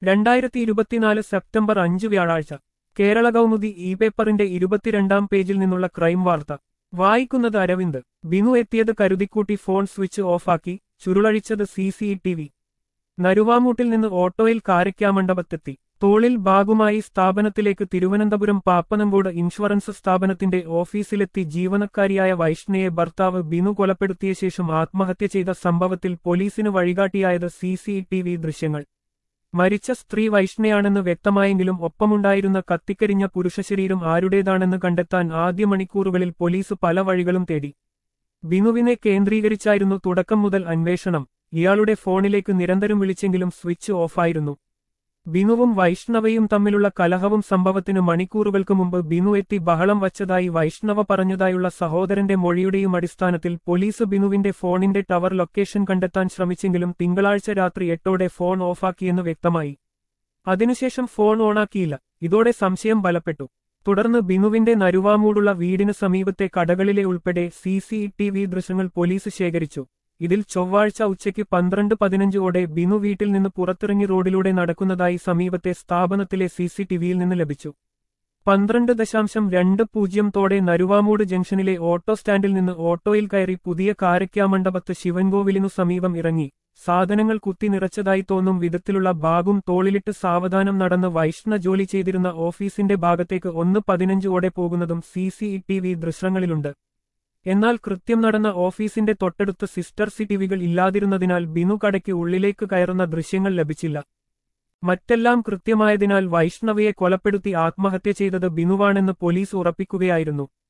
രണ്ടായിരത്തി ഇരുപത്തിനാല് സെപ്റ്റംബർ അഞ്ച് വ്യാഴാഴ്ച കേരള കൗമുദി ഇ പേപ്പറിന്റെ ഇരുപത്തിരണ്ടാം പേജിൽ നിന്നുള്ള ക്രൈം വാർത്ത വായിക്കുന്നത് അരവിന്ദ് ബിനു എത്തിയത് കരുതിക്കൂട്ടി ഫോൺ സ്വിച്ച് ഓഫാക്കി ചുരുളഴിച്ചത് സി സി ടി വി നരുവാമൂട്ടിൽ നിന്ന് ഓട്ടോയിൽ കാരയ്ക്കാമണ്ഡപത്തെത്തി തോളിൽ ബാഗുമായി സ്ഥാപനത്തിലേക്ക് തിരുവനന്തപുരം പാപ്പനംകോട് ഇൻഷുറൻസ് സ്ഥാപനത്തിന്റെ ഓഫീസിലെത്തി ജീവനക്കാരിയായ വൈഷ്ണയെ ഭർത്താവ് ബിനു കൊലപ്പെടുത്തിയ ശേഷം ആത്മഹത്യ ചെയ്ത സംഭവത്തിൽ പോലീസിന് വഴികാട്ടിയായത് സി സി ടി വി ദൃശ്യങ്ങൾ മരിച്ച സ്ത്രീ വൈഷ്ണയാണെന്ന് വ്യക്തമായെങ്കിലും ഒപ്പമുണ്ടായിരുന്ന കത്തിക്കരിഞ്ഞ പുരുഷശരീരം ആരുടേതാണെന്ന് കണ്ടെത്താൻ ആദ്യ മണിക്കൂറുകളിൽ പോലീസ് പല വഴികളും തേടി ബിനുവിനെ കേന്ദ്രീകരിച്ചായിരുന്നു തുടക്കം മുതൽ അന്വേഷണം ഇയാളുടെ ഫോണിലേക്ക് നിരന്തരം വിളിച്ചെങ്കിലും സ്വിച്ച് ഓഫായിരുന്നു ബിനുവും വൈഷ്ണവയും തമ്മിലുള്ള കലഹവും സംഭവത്തിന് മണിക്കൂറുകൾക്ക് മുമ്പ് ബിനു എത്തി ബഹളം വച്ചതായി വൈഷ്ണവ പറഞ്ഞതായുള്ള സഹോദരന്റെ മൊഴിയുടെയും അടിസ്ഥാനത്തിൽ പോലീസ് ബിനുവിന്റെ ഫോണിന്റെ ടവർ ലൊക്കേഷൻ കണ്ടെത്താൻ ശ്രമിച്ചെങ്കിലും തിങ്കളാഴ്ച രാത്രി എട്ടോടെ ഫോൺ ഓഫാക്കിയെന്ന് വ്യക്തമായി അതിനുശേഷം ഫോൺ ഓണാക്കിയില്ല ഇതോടെ സംശയം ബലപ്പെട്ടു തുടർന്ന് ബിനുവിന്റെ നരുവാമൂടുള്ള വീടിന് സമീപത്തെ കടകളിലെ ഉൾപ്പെടെ സി സി ടി വി ദൃശ്യങ്ങൾ പോലീസ് ശേഖരിച്ചു ഇതിൽ ചൊവ്വാഴ്ച ഉച്ചയ്ക്ക് പന്ത്രണ്ട് പതിനഞ്ചോടെ ബിനു വീട്ടിൽ നിന്ന് പുറത്തിറങ്ങി റോഡിലൂടെ നടക്കുന്നതായി സമീപത്തെ സ്ഥാപനത്തിലെ സി സി ടിവിയിൽ നിന്ന് ലഭിച്ചു പന്ത്രണ്ട് ദശാംശം രണ്ട് പൂജ്യം തോടെ നരുവാമൂട് ജംഗ്ഷനിലെ ഓട്ടോ സ്റ്റാൻഡിൽ നിന്ന് ഓട്ടോയിൽ കയറി പുതിയ കാരയ്ക്കാമണ്ഡപത്ത് ശിവൻകോവിലിനു സമീപം ഇറങ്ങി സാധനങ്ങൾ കുത്തി നിറച്ചതായി തോന്നും വിധത്തിലുള്ള ബാഗും തോളിലിട്ട് സാവധാനം നടന്ന് വൈഷ്ണ ജോലി ചെയ്തിരുന്ന ഓഫീസിന്റെ ഭാഗത്തേക്ക് ഒന്ന് പതിനഞ്ചോടെ പോകുന്നതും സി സി ടി വി ദൃശ്യങ്ങളിലുണ്ട് എന്നാൽ കൃത്യം നടന്ന ഓഫീസിന്റെ തൊട്ടടുത്ത് സിസ്റ്റർ സി ടിവികൾ ഇല്ലാതിരുന്നതിനാൽ ബിനു കടയ്ക്ക് ഉള്ളിലേക്ക് കയറുന്ന ദൃശ്യങ്ങൾ ലഭിച്ചില്ല മറ്റെല്ലാം കൃത്യമായതിനാൽ വൈഷ്ണവയെ കൊലപ്പെടുത്തി ആത്മഹത്യ ചെയ്തത് ബിനുവാണെന്ന് പോലീസ് ഉറപ്പിക്കുകയായിരുന്നു